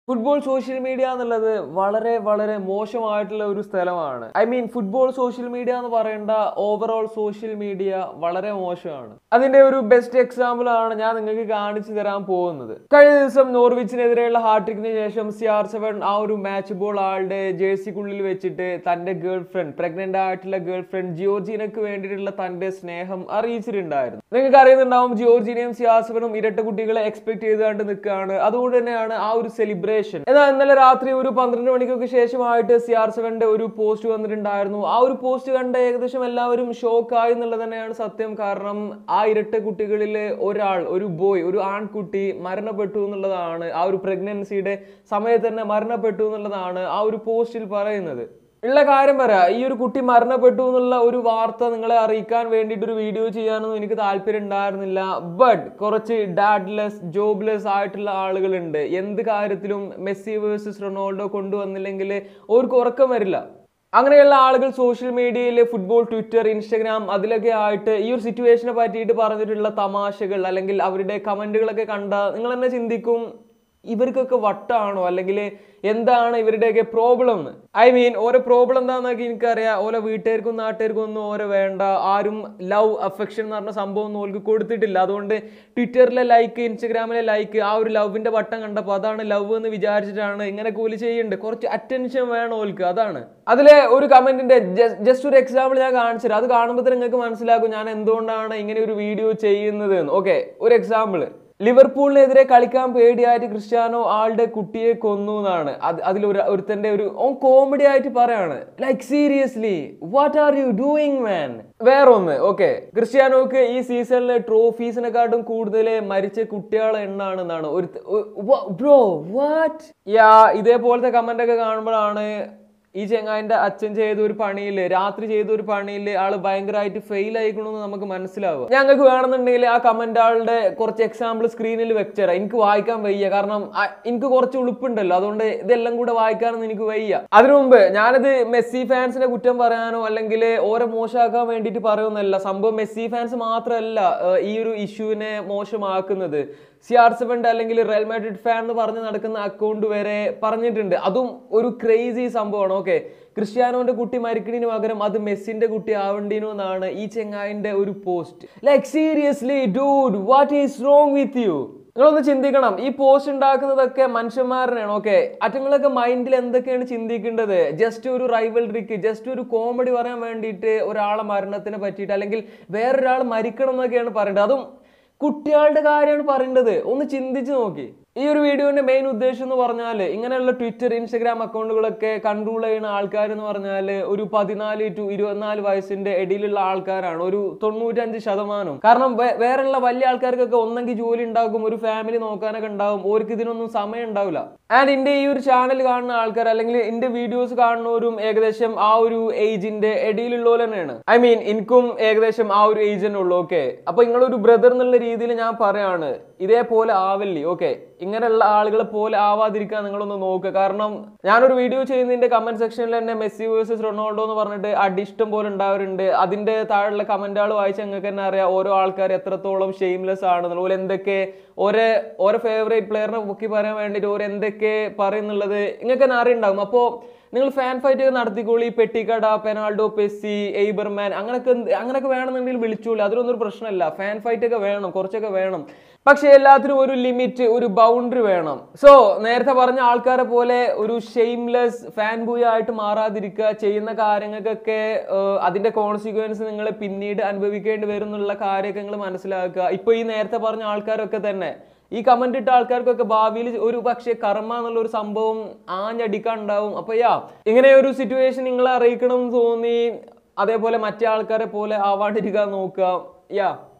football social media എന്നുള്ളത് വളരെ വളരെ മോശമായിട്ടുള്ള ഒരു സ്ഥലമാണ് I mean football social media എന്ന് പറയേണ്ട ഓവറോൾ സോഷ്യൽ മീഡിയ വളരെ മോശമാണ് അതിന്റെ ഒരു ബെസ്റ്റ് എക്സാമ്പിൾ ആണ് ഞാൻ നിങ്ങൾക്ക് കാണിച്ചു തരാൻ പോകുന്നത് കഴിഞ്ഞ ദിവസം നോർവിച്ചിനെതിരെയുള്ള ഹാർട്രിക്കിന് ശേഷം സി ആർ സെവൻ ആ ഒരു മാച്ച് ബോൾ ആളുടെ ജേഴ്സിക്കുള്ളിൽ വെച്ചിട്ട് തന്റെ ഗേൾ ഫ്രണ്ട് പ്രഗ്നന്റ് ആയിട്ടുള്ള ഗേൾ ഫ്രണ്ട് ജിയോർജീനക്ക് വേണ്ടിയിട്ടുള്ള തന്റെ സ്നേഹം അറിയിച്ചിട്ടുണ്ടായിരുന്നു നിങ്ങൾക്ക് അറിയുന്നുണ്ടാവും ജിയോർജീനയും സി ആർ സെവനും ഇരട്ട കുട്ടികളെ എക്സ്പെക്ട് ചെയ്തുകൊണ്ട് നിൽക്കുകയാണ് അതുകൊണ്ട് തന്നെയാണ് ആ ഒരു സെലിബ്രേഷൻ എന്നാൽ ഇന്നലെ രാത്രി ഒരു പന്ത്രണ്ട് മണിക്കൊക്കെ ശേഷമായിട്ട് സി ആർ സെവന്റെ ഒരു പോസ്റ്റ് വന്നിട്ടുണ്ടായിരുന്നു ആ ഒരു പോസ്റ്റ് കണ്ട ഏകദേശം എല്ലാവരും ഷോക്കായി എന്നുള്ളത് തന്നെയാണ് സത്യം കാരണം ആ ഇരട്ട കുട്ടികളിൽ ഒരാൾ ഒരു ബോയ് ഒരു ആൺകുട്ടി മരണപ്പെട്ടു എന്നുള്ളതാണ് ആ ഒരു പ്രഗ്നൻസിയുടെ സമയത്ത് തന്നെ മരണപ്പെട്ടു എന്നുള്ളതാണ് ആ ഒരു പോസ്റ്റിൽ പറയുന്നത് ഉള്ള കാര്യം പറയാ ഈ ഒരു കുട്ടി മരണപ്പെട്ടു എന്നുള്ള ഒരു വാർത്ത നിങ്ങളെ അറിയിക്കാൻ വേണ്ടിയിട്ട് ഒരു വീഡിയോ ചെയ്യാനൊന്നും എനിക്ക് താല്പര്യം ഉണ്ടായിരുന്നില്ല ബട്ട് കുറച്ച് ഡാഡ്ലെസ് ജോബ്ലെസ് ആയിട്ടുള്ള ആളുകളുണ്ട് എന്ത് കാര്യത്തിലും മെസ്സി വേഴ്സസ് റൊണാൾഡോ കൊണ്ടുവന്നില്ലെങ്കിൽ അവർക്ക് ഉറക്കം വരില്ല അങ്ങനെയുള്ള ആളുകൾ സോഷ്യൽ മീഡിയയിൽ ഫുട്ബോൾ ട്വിറ്റർ ഇൻസ്റ്റഗ്രാം അതിലൊക്കെ ആയിട്ട് ഈ ഒരു സിറ്റുവേഷനെ പറ്റിയിട്ട് പറഞ്ഞിട്ടുള്ള തമാശകൾ അല്ലെങ്കിൽ അവരുടെ കമന്റുകളൊക്കെ കണ്ട നിങ്ങൾ തന്നെ ചിന്തിക്കും ഇവർക്കൊക്കെ വട്ടാണോ അല്ലെങ്കിൽ എന്താണ് ഇവരുടെയൊക്കെ പ്രോബ്ലം എന്ന് ഐ മീൻ ഓരോ പ്രോബ്ലം എന്താണെന്നൊക്കെ എനിക്കറിയാം ഓരോ വീട്ടുകാർക്കും നാട്ടുകാർക്കും ഒന്നും ഓരോ വേണ്ട ആരും ലവ് അഫെക്ഷൻ എന്ന് പറഞ്ഞ സംഭവം ഒന്നും ഓർക്ക് കൊടുത്തിട്ടില്ല അതുകൊണ്ട് ട്വിറ്ററിലെ ലൈക്ക് ഇൻസ്റ്റഗ്രാമിലെ ലൈക്ക് ആ ഒരു ലവിന്റെ വട്ടം കണ്ടപ്പോൾ അതാണ് ലവ് എന്ന് വിചാരിച്ചിട്ടാണ് ഇങ്ങനെ കൂലി ചെയ്യുന്നുണ്ട് കുറച്ച് അറ്റൻഷൻ വേണം ഓൽക്ക് അതാണ് അതിലെ ഒരു കമന്റിന്റെ ജസ്റ്റ് ഒരു എക്സാമ്പിൾ ഞാൻ കാണിച്ചുതരാം അത് കാണുമ്പോൾ തന്നെ നിങ്ങൾക്ക് മനസ്സിലാക്കും ഞാൻ എന്തുകൊണ്ടാണ് ഇങ്ങനെ ഒരു വീഡിയോ ചെയ്യുന്നത് ഓക്കെ ഒരു എക്സാമ്പിൾ ലിവർപൂളിനെതിരെ കളിക്കാൻ പേടിയായിട്ട് ക്രിസ്ത്യാനോ ആളുടെ കുട്ടിയെ കൊന്നു എന്നാണ് അത് അതിൽ ഒരു ഒരുത്തന്റെ ഒരു ഓൻ കോമഡി ആയിട്ട് പറയാണ് like seriously what are you doing man വേറൊന്ന് ഓക്കെ ക്രിസ്ത്യാനോക്ക് ഈ സീസണിലെ ട്രോഫീസിനെക്കാട്ടും കൂടുതൽ മരിച്ച കുട്ടികളെ എണ്ണാണെന്നാണ് ഒരു ബ്രോ വാട്ട് യാ ഇതേപോലത്തെ കമന്റ് ഒക്കെ കാണുമ്പോഴാണ് ഈ ചെങ്ങായിന്റെ അച്ഛൻ ചെയ്ത ഒരു പണിയിൽ രാത്രി ചെയ്ത ഒരു പണിയിൽ ആള് ഭയങ്കരമായിട്ട് ഫെയിൽ ആയിക്കണമെന്ന് നമുക്ക് മനസ്സിലാവുക ഞങ്ങൾക്ക് വേണമെന്നുണ്ടെങ്കിൽ ആ കമന്റ് ആളുടെ കുറച്ച് എക്സാമ്പിൾ സ്ക്രീനിൽ വെച്ചുതരാം എനിക്ക് വായിക്കാൻ വയ്യ കാരണം ആ- എനിക്ക് കുറച്ച് ഉളുപ്പുണ്ടല്ലോ അതുകൊണ്ട് ഇതെല്ലാം കൂടെ വായിക്കാനൊന്നും എനിക്ക് വയ്യ അതിനു മുമ്പ് ഞാനിത് മെസ്സി ഫാൻസിനെ കുറ്റം പറയാനോ അല്ലെങ്കിൽ ഓരോ മോശമാക്കാൻ വേണ്ടിയിട്ട് പറയുന്നല്ല സംഭവം മെസ്സി ഫാൻസ് മാത്രമല്ല ഏർ, ഈ ഒരു ഇഷ്യൂവിനെ മോശമാക്കുന്നത് സി ആർ സെവൻ്റെ അല്ലെങ്കിൽ റയൽ മാഡ്രിഡ് ഫാൻ എന്ന് പറഞ്ഞ് നടക്കുന്ന അക്കൗണ്ട് വരെ പറഞ്ഞിട്ടുണ്ട് അതും ഒരു ക്രേസി സംഭവമാണ് ഓക്കെ ക്രിസ്ത്യാനോന്റെ കുട്ടി മരിക്കണിന് പകരം അത് മെസ്സിന്റെ കുട്ടി ആവണ്ടീനോ എന്നാണ് ഈ ചെങ്ങായിന്റെ ഒരു post like seriously dude what is wrong with you നിങ്ങളൊന്ന് ചിന്തിക്കണം ഈ പോസ്റ്റ് ഉണ്ടാക്കുന്നതൊക്കെ മനുഷ്യന്മാരനാണ് ഓക്കെ അറ്റങ്ങളൊക്കെ മൈൻഡിൽ എന്തൊക്കെയാണ് ചിന്തിക്കേണ്ടത് ജസ്റ്റ് ഒരു റൈവൽറിക്ക് ജസ്റ്റ് ഒരു കോമഡി പറയാൻ വേണ്ടിയിട്ട് ഒരാളെ മരണത്തിനെ പറ്റിയിട്ട് അല്ലെങ്കിൽ വേറൊരാൾ മരിക്കണം എന്നൊക്കെയാണ് പറയേണ്ടത് അതും കുട്ടികളുടെ കാര്യമാണ് പറയേണ്ടത് ഒന്ന് ചിന്തിച്ച് നോക്കി ഈ ഒരു വീഡിയോന്റെ മെയിൻ ഉദ്ദേശം എന്ന് പറഞ്ഞാൽ ഇങ്ങനെയുള്ള ട്വിറ്റർ ഇൻസ്റ്റഗ്രാം അക്കൗണ്ടുകളൊക്കെ കൺട്രോൾ ചെയ്യുന്ന ആൾക്കാർ എന്ന് പറഞ്ഞാൽ ഒരു പതിനാല് ടു ഇരുപത്തിനാല് വയസ്സിന്റെ ഇടയിലുള്ള ആൾക്കാരാണ് ഒരു തൊണ്ണൂറ്റഞ്ച് ശതമാനം കാരണം വേ- വേറെയുള്ള വലിയ ആൾക്കാർക്കൊക്കെ ഒന്നെങ്കിൽ ജോലി ഉണ്ടാകും ഒരു ഫാമിലി നോക്കാനൊക്കെ ഉണ്ടാവും ഓർക്ക് ഇതിനൊന്നും സമയം ഉണ്ടാവില്ല ആൻഡ് എന്റെ ഈ ഒരു ചാനൽ കാണുന്ന ആൾക്കാർ അല്ലെങ്കിൽ എന്റെ വീഡിയോസ് കാണുന്നവരും ഏകദേശം ആ ഒരു ഏജിന്റെ ഇടയിലുള്ളവർ തന്നെയാണ് ഐ മീൻ എനിക്കും ഏകദേശം ആ ഒരു ഏജ് തന്നെ ഉള്ളൂ ഓക്കെ അപ്പൊ നിങ്ങളൊരു ബ്രദർ എന്നുള്ള രീതിയിൽ ഞാൻ പറയാണ് ഇതേപോലെ ആവല്ലേ ഓക്കെ ഇങ്ങനെയുള്ള ആളുകളെ പോലെ ആവാതിരിക്കാൻ നിങ്ങളൊന്ന് നോക്കുക കാരണം ഞാനൊരു വീഡിയോ ചെയ്യുന്നതിന്റെ കമന്റ് സെക്ഷനിൽ തന്നെ മെസ്സി വേഴ്സസ് റൊണാൾഡോ എന്ന് പറഞ്ഞിട്ട് അടിഷ്ടം പോലെ ഉണ്ടാവാറുണ്ട് അതിന്റെ താഴെയുള്ള കമന്റുകൾ വായിച്ച് നിങ്ങൾക്ക് തന്നെ അറിയാം ഓരോ ആൾക്കാർ എത്രത്തോളം ഷെയിംലെസ് ആണെന്നുള്ള പോലെ എന്തൊക്കെ ഓരോ ഓരോ ഫേവറേറ്റ് പ്ലെയറിനെ പൊക്കി പറയാൻ വേണ്ടിയിട്ട് ഓരോ എന്തൊക്കെ പറയുന്നുള്ളത് നിങ്ങൾക്ക് തന്നെ അറിയുണ്ടാവും അപ്പോൾ നിങ്ങൾ ഫാൻ ഫൈറ്റ് ഒക്കെ നടത്തിക്കോളി പെട്ടിക്കട പെനാൾഡോ പെസ്സി എയ്ബർമാൻ അങ്ങനൊക്കെ എന്ത്- അങ്ങനൊക്കെ വേണമെന്നുണ്ടെങ്കിൽ വിളിച്ചോളി അതിലൊന്നും ഒരു പ്രശ്നമല്ല ഫാൻ ഫൈറ്റ് ഒക്കെ വേണം കുറച്ചൊക്കെ വേണം പക്ഷെ എല്ലാത്തിനും ഒരു ലിമിറ്റ് ഒരു ബൗണ്ടറി വേണം സോ നേരത്തെ പറഞ്ഞ ആൾക്കാരെ പോലെ ഒരു ഷെയിംലെസ് ഫാൻ ബോയ് ആയിട്ട് മാറാതിരിക്കുക ചെയ്യുന്ന കാര്യങ്ങൾക്കൊക്കെ ഏഹ്, അതിന്റെ കോൺസിക്വൻസ് നിങ്ങൾ പിന്നീട് അനുഭവിക്കേണ്ടി വരും എന്നുള്ള കാര്യമൊക്കെ നിങ്ങൾ മനസ്സിലാക്കുക ഇപ്പൊ ഈ നേരത്തെ പറഞ്ഞ ആൾക്കാരൊക്കെ തന്നെ ഈ കമന്റ് ഇട്ട ആൾക്കാർക്കൊക്കെ ഭാവിയിൽ ഒരു പക്ഷേ കർമ്മ എന്നുള്ള ഒരു സംഭവം ആഞ്ഞടിക്കാൻ ഉണ്ടാവും അപ്പൊ യാ ഇങ്ങനെ ഒരു സിറ്റുവേഷൻ നിങ്ങളെ അറിയിക്കണം എന്ന് തോന്നി അതേപോലെ മറ്റേ ആൾക്കാരെ പോലെ ആവാണ്ടിരിക്കാൻ നോക്കുക യാ